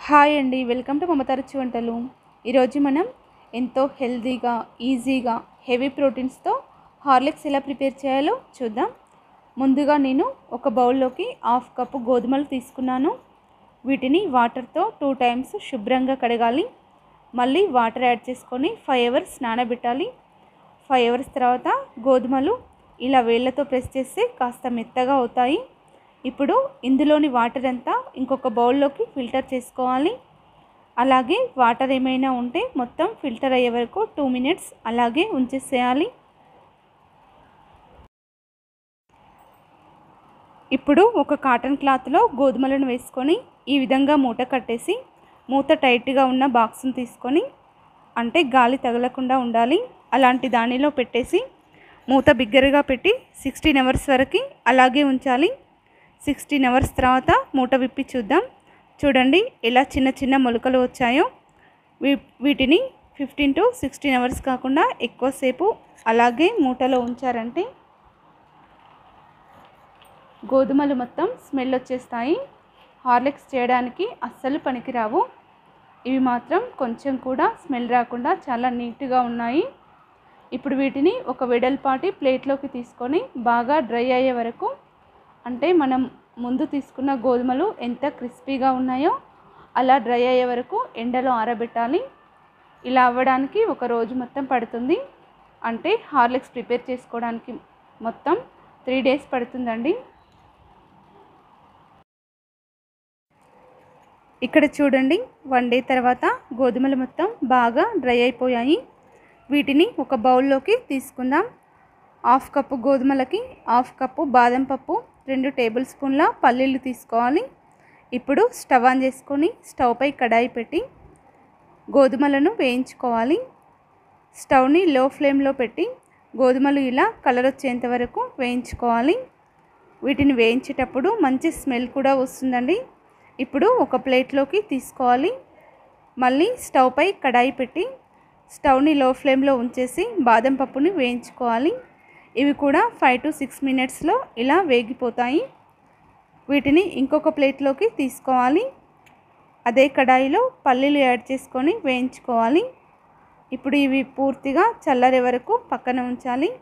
hi అండి welcome to Mamata రుచి వంటలు ఈరోజు మనం ఎంతో హెల్తీగా ఈజీగా హెవీ ప్రోటీన్స్తో హార్లిక్స్ ఎలా ప్రిపేర్ చేయాలో చూద్దాం ముందుగా నేను ఒక బౌల్లోకి హాఫ్ కప్పు గోధుమలు తీసుకున్నాను వీటిని వాటర్తో టూ టైమ్స్ శుభ్రంగా కడగాలి మళ్ళీ వాటర్ యాడ్ చేసుకొని ఫైవ్ అవర్స్ నానబెట్టాలి ఫైవ్ అవర్స్ తర్వాత గోధుమలు ఇలా వేళ్ళతో ప్రెస్ చేస్తే కాస్త మెత్తగా అవుతాయి ఇప్పుడు ఇందులోని వాటర్ అంతా ఇంకొక బౌల్లోకి ఫిల్టర్ చేసుకోవాలి అలాగే వాటర్ ఏమైనా ఉంటే మొత్తం ఫిల్టర్ అయ్యే వరకు టూ మినిట్స్ అలాగే ఉంచేసేయాలి ఇప్పుడు ఒక కాటన్ క్లాత్లో గోధుమలను వేసుకొని ఈ విధంగా మూట కట్టేసి మూత టైట్గా ఉన్న బాక్స్ని తీసుకొని అంటే గాలి తగలకుండా ఉండాలి అలాంటి దానిలో పెట్టేసి మూత బిగ్గరగా పెట్టి సిక్స్టీన్ అవర్స్ వరకు అలాగే ఉంచాలి సిక్స్టీన్ అవర్స్ తర్వాత మూట విప్పి చూద్దాం చూడండి ఎలా చిన్న చిన్న మొలకలు వచ్చాయో వీ వీటిని ఫిఫ్టీన్ టు సిక్స్టీన్ అవర్స్ కాకుండా ఎక్కువసేపు అలాగే మూటలో ఉంచారంటే గోధుమలు మొత్తం స్మెల్ వచ్చేస్తాయి హార్లిక్స్ చేయడానికి అస్సలు పనికిరావు ఇవి మాత్రం కొంచెం కూడా స్మెల్ రాకుండా చాలా నీట్గా ఉన్నాయి ఇప్పుడు వీటిని ఒక వెడల్పాటి ప్లేట్లోకి తీసుకొని బాగా డ్రై అయ్యే వరకు అంటే మనం ముందు తీసుకున్న గోధుమలు ఎంత క్రిస్పీగా ఉన్నాయో అలా డ్రై అయ్యే వరకు ఎండలో ఆరబెట్టాలి ఇలా అవ్వడానికి ఒక రోజు మొత్తం పడుతుంది అంటే హార్లిక్స్ ప్రిపేర్ చేసుకోవడానికి మొత్తం త్రీ డేస్ పడుతుందండి ఇక్కడ చూడండి వన్ డే తర్వాత గోధుమలు మొత్తం బాగా డ్రై అయిపోయాయి వీటిని ఒక బౌల్లోకి తీసుకుందాం హాఫ్ కప్పు గోధుమలకి హాఫ్ కప్పు బాదం పప్పు రెండు టేబుల్ స్పూన్ల పల్లీలు తీసుకోవాలి ఇప్పుడు స్టవ్ ఆన్ చేసుకొని స్టవ్ పై కడాయి పెట్టి గోధుమలను వేయించుకోవాలి స్టవ్ని లో ఫ్లేమ్లో పెట్టి గోధుమలు ఇలా కలర్ వచ్చేంత వరకు వేయించుకోవాలి వీటిని వేయించేటప్పుడు మంచి స్మెల్ కూడా వస్తుందండి ఇప్పుడు ఒక ప్లేట్లోకి తీసుకోవాలి మళ్ళీ స్టవ్ పై కడాయి పెట్టి స్టవ్ని లో ఫ్లేమ్లో ఉంచేసి బాదం పప్పుని వేయించుకోవాలి ఇవి కూడా ఫైవ్ టు సిక్స్ మినిట్స్లో ఇలా వేగిపోతాయి వీటిని ఇంకొక ప్లేట్లోకి తీసుకోవాలి అదే కడాయిలో పల్లీలు యాడ్ చేసుకొని వేయించుకోవాలి ఇప్పుడు ఇవి పూర్తిగా చల్లరే వరకు పక్కన ఉంచాలి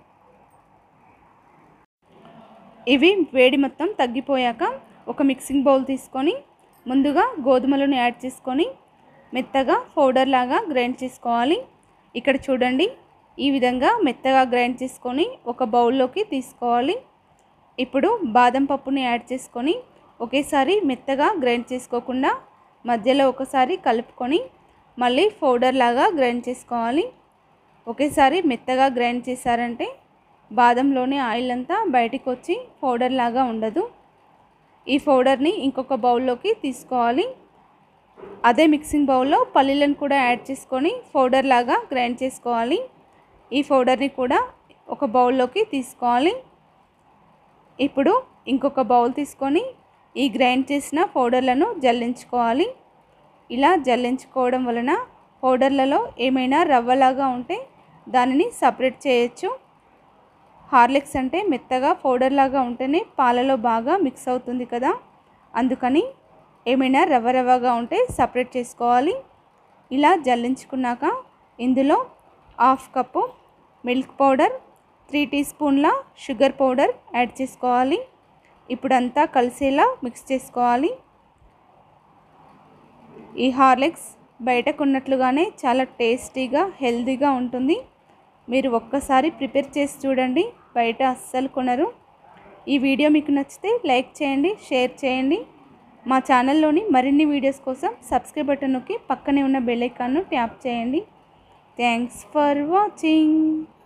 ఇవి వేడి మొత్తం తగ్గిపోయాక ఒక మిక్సింగ్ బౌల్ తీసుకొని ముందుగా గోధుమలను యాడ్ చేసుకొని మెత్తగా పౌడర్ లాగా గ్రైండ్ చేసుకోవాలి ఇక్కడ చూడండి ఈ విధంగా మెత్తగా గ్రైండ్ చేసుకొని ఒక బౌల్లోకి తీసుకోవాలి ఇప్పుడు బాదం పప్పుని యాడ్ చేసుకొని ఒకేసారి మెత్తగా గ్రైండ్ చేసుకోకుండా మధ్యలో ఒకసారి కలుపుకొని మళ్ళీ పౌడర్ లాగా గ్రైండ్ చేసుకోవాలి ఒకేసారి మెత్తగా గ్రైండ్ చేశారంటే బాదంలోని ఆయిల్ అంతా బయటికి వచ్చి పౌడర్ లాగా ఉండదు ఈ పౌడర్ని ఇంకొక బౌల్లోకి తీసుకోవాలి అదే మిక్సింగ్ బౌల్లో పల్లీలను కూడా యాడ్ చేసుకొని పౌడర్ లాగా గ్రైండ్ చేసుకోవాలి ఈ పౌడర్ని కూడా ఒక బౌల్లోకి తీసుకోవాలి ఇప్పుడు ఇంకొక బౌల్ తీసుకొని ఈ గ్రైండ్ చేసిన పౌడర్లను జల్లించుకోవాలి ఇలా జల్లించుకోవడం వలన పౌడర్లలో ఏమైనా రవ్వలాగా ఉంటే దానిని సపరేట్ చేయొచ్చు హార్లిక్స్ అంటే మెత్తగా పౌడర్ లాగా ఉంటేనే పాలలో బాగా మిక్స్ అవుతుంది కదా అందుకని ఏమైనా రవ్వ రవ్వగా ఉంటే సపరేట్ చేసుకోవాలి ఇలా జల్లించుకున్నాక ఇందులో half cup milk powder three tea స్పూన్ల షుగర్ పౌడర్ యాడ్ చేసుకోవాలి ఇప్పుడంతా కలిసేలా మిక్స్ చేసుకోవాలి ఈ హార్లిక్స్ బయటకు ఉన్నట్లుగానే చాలా టేస్టీగా హెల్తీగా ఉంటుంది మీరు ఒక్కసారి ప్రిపేర్ చేసి చూడండి బయట అస్సలు కొనరు ఈ వీడియో మీకు నచ్చితే లైక్ చేయండి షేర్ చేయండి మా ఛానల్లోని మరిన్ని వీడియోస్ కోసం సబ్స్క్రైబ్ బటన్ నొక్కి పక్కనే ఉన్న బెల్ ఐకాన్ను ట్యాప్ చేయండి థ్యాంక్స్ ఫర్ వాచింగ్